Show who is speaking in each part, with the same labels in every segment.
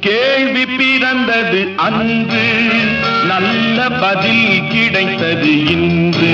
Speaker 1: கேள்வி பிறந்தது அன்று நல்ல பதில் கிடைத்தது இன்று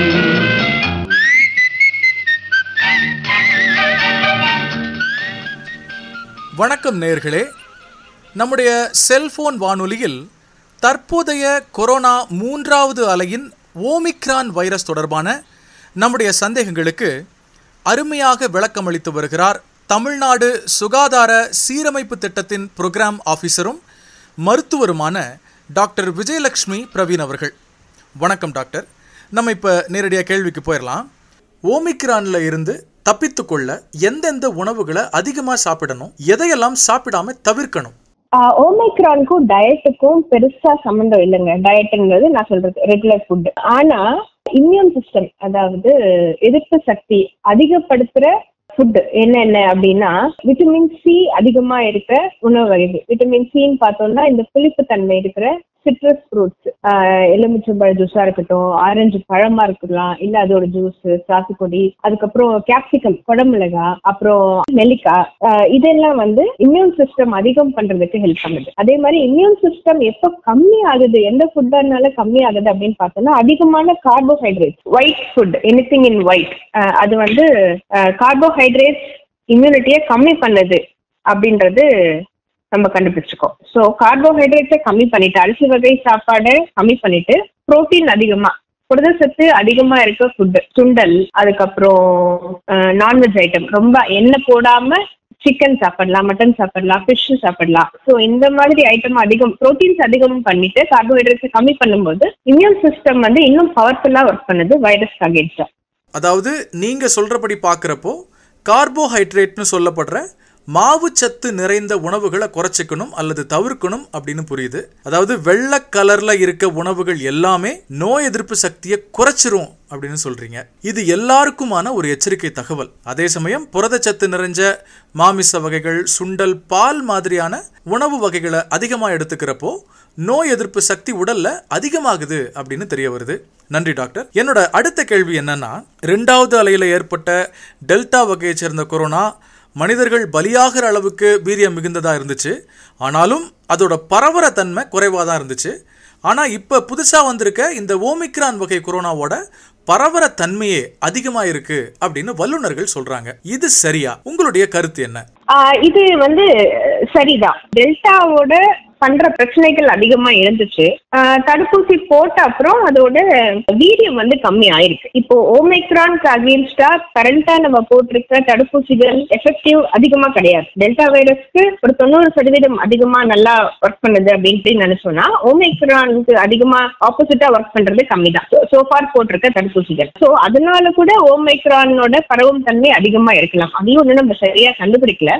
Speaker 2: வணக்கம் நேர்களே நம்முடைய செல்போன் வானொலியில் தற்போதைய கொரோனா மூன்றாவது அலையின் ஓமிக்ரான் வைரஸ் தொடர்பான நம்முடைய சந்தேகங்களுக்கு அருமையாக விளக்கமளித்து வருகிறார் தமிழ்நாடு சுகாதார சீரமைப்பு திட்டத்தின் புரோகிராம் ஆஃபீஸரும் மருத்துவருமான டாக்டர் விஜயலட்சுமி பிரவீன் அவர்கள் வணக்கம் டாக்டர் நம்ம இப்போ நேரடியாக கேள்விக்கு போயிடலாம் ஓமிக்ரான்ல இருந்து தப்பித்துக்கொள்ள எந்தெந்த உணவுகளை அதிகமாக சாப்பிடணும் எதையெல்லாம் சாப்பிடாம தவிர்க்கணும்
Speaker 3: ஓமைக்ரானுக்கும் டயட்டுக்கும் பெருசா சம்மந்தம் இல்லைங்க டயட்டுங்கிறது நான் சொல்றது ரெகுலர் ஃபுட் ஆனா இம்யூன் சிஸ்டம் அதாவது எதிர்ப்பு சக்தி அதிகப்படுத்துற ஃபுட் என்னென்ன அப்படின்னா விட்டமின் சி அதிகமா இருக்கிற உணவு வகைகள் விட்டமின் சின்னு பார்த்தோம்னா இந்த புளிப்பு தன்மை இருக்கிற சிட்ரஸ் ஃப்ரூட்ஸ் எலுமிச்சம்பழ ஜூஸா இருக்கட்டும் ஆரஞ்சு பழமா இருக்கலாம் இல்ல அதோட ஜூஸ் சாத்துக்கொடி அதுக்கப்புறம் கேப்சிகம் குடமிளகா அப்புறம் நெல்லிக்காய் ஆஹ் இதெல்லாம் வந்து இம்யூன் சிஸ்டம் அதிகம் பண்றதுக்கு ஹெல்ப் பண்ணுது அதே மாதிரி இம்யூன் சிஸ்டம் எப்போ கம்மி ஆகுது எந்த ஃபுட்டானால கம்மி ஆகுது அப்படின்னு பார்த்தோம்னா அதிகமான carbohydrates white food anything in white அது வந்து கார்போஹைட்ரேட்ஸ் இம்யூனிட்டியை கம்மி பண்ணுது அப்படின்றது நம்ம கண்டுபிடிச்சிருக்கோம் ஸோ கார்போஹைட்ரேட்ஸை கம்மி பண்ணிட்டு அரிசி வகை சாப்பாடை கம்மி பண்ணிட்டு புரோட்டீன் அதிகமா புரதச்சத்து அதிகமா இருக்க ஃபுட் சுண்டல் அதுக்கப்புறம் நான்வெஜ் ஐட்டம் ரொம்ப எண்ணெய் போடாம சிக்கன் சாப்பிடலாம் மட்டன் சாப்பிடலாம் ஃபிஷ் சாப்பிடலாம் ஸோ இந்த மாதிரி ஐட்டம் அதிகம் ப்ரோட்டீன்ஸ் அதிகம் பண்ணிட்டு கார்போஹைட்ரேட்ஸை கம்மி பண்ணும்போது இம்யூன் சிஸ்டம் வந்து இன்னும் பவர்ஃபுல்லா ஒர்க் பண்ணுது வைரஸ் அகேன்ஸ்டா
Speaker 2: அதாவது நீங்க சொல்றபடி பார்க்குறப்போ கார்போஹைட்ரேட்னு சொல்லப்படுற மாவுச்சத்து நிறைந்த உணவுகளை குறைச்சிக்கணும் அல்லது தவிர்க்கணும் அப்படின்னு புரியுது அதாவது வெள்ளை கலர்ல இருக்க உணவுகள் எல்லாமே நோய் எதிர்ப்பு சக்தியை குறைச்சிரும் அப்படின்னு சொல்றீங்க இது எல்லாருக்குமான ஒரு எச்சரிக்கை தகவல் அதே சமயம் புரதச்சத்து நிறைஞ்ச மாமிச வகைகள் சுண்டல் பால் மாதிரியான உணவு வகைகளை அதிகமா எடுத்துக்கிறப்போ நோய் எதிர்ப்பு சக்தி உடல்ல அதிகமாகுது அப்படின்னு தெரிய வருது நன்றி டாக்டர் என்னோட அடுத்த கேள்வி என்னன்னா ரெண்டாவது அலையில ஏற்பட்ட டெல்டா வகையை சேர்ந்த கொரோனா மனிதர்கள் பலியாகிற அளவுக்கு வீரியம் மிகுந்ததா இருந்துச்சு ஆனாலும் அதோட பரவர தன்மை குறைவாக தான் இருந்துச்சு ஆனால் இப்போ புதுசாக வந்திருக்க இந்த ஓமிக்ரான் வகை கொரோனாவோட பரவர தன்மையே அதிகமாக இருக்கு அப்படின்னு வல்லுநர்கள் சொல்றாங்க இது சரியா உங்களுடைய கருத்து என்ன
Speaker 3: ஆஹ் இது வந்து சரிதான் டெல்டாவோட பண்ற பிரச்சனைகள் அதிகமா இருந்துச்சு ஆஹ் தடுப்பூசி போட்ட அப்புறம் அதோட வீரியம் வந்து கம்மி ஆயிருக்கு இப்போ ஓமைக்ரான்க்கு அகேன்ஸ்டா கரண்டா நம்ம போட்டிருக்க தடுப்பூசிகள் எஃபெக்டிவ் அதிகமா கிடையாது டெல்டா வைரஸ்க்கு ஒரு தொண்ணூறு சதவீதம் அதிகமா நல்லா ஒர்க் பண்ணுது அப்படின்னு நினைச்சோம்னா ஓமைக்ரானுக்கு அதிகமா ஆப்போசிட்டா ஒர்க் பண்றது கம்மி தான் சோஃபார் போட்டிருக்க தடுப்பூசிகள் ஸோ அதனால கூட ஓமைக்ரானோட பரவும் தன்மை அதிகமா இருக்கலாம் அதையும் ஒன்றும் நம்ம சரியா கண்டுபிடிக்கல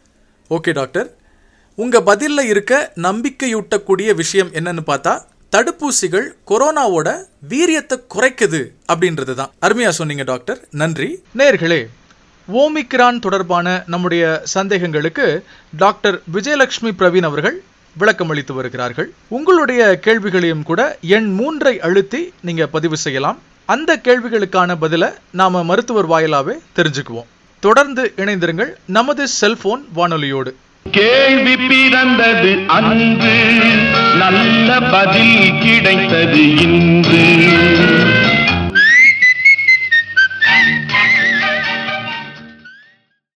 Speaker 2: ஓகே டாக்டர் உங்க பதில்ல இருக்க நம்பிக்கையூட்டக்கூடிய விஷயம் என்னன்னு பார்த்தா தடுப்பூசிகள் கொரோனாவோட வீரியத்தை குறைக்குது அப்படின்றது தான் அருமையா சொன்னீங்க டாக்டர் நன்றி நேர்களே ஓமிக்ரான் தொடர்பான நம்முடைய சந்தேகங்களுக்கு டாக்டர் விஜயலட்சுமி பிரவீன் அவர்கள் விளக்கம் அளித்து வருகிறார்கள் உங்களுடைய கேள்விகளையும் கூட எண் மூன்றை அழுத்தி நீங்க பதிவு செய்யலாம் அந்த கேள்விகளுக்கான பதிலை நாம மருத்துவர் வாயிலாவே தெரிஞ்சுக்குவோம் தொடர்ந்து இணைந்திருங்கள் நமது செல்போன் வானொலியோடு
Speaker 1: கேள்வி பிறந்தது அன்று நல்ல பதில் கிடைத்தது இன்று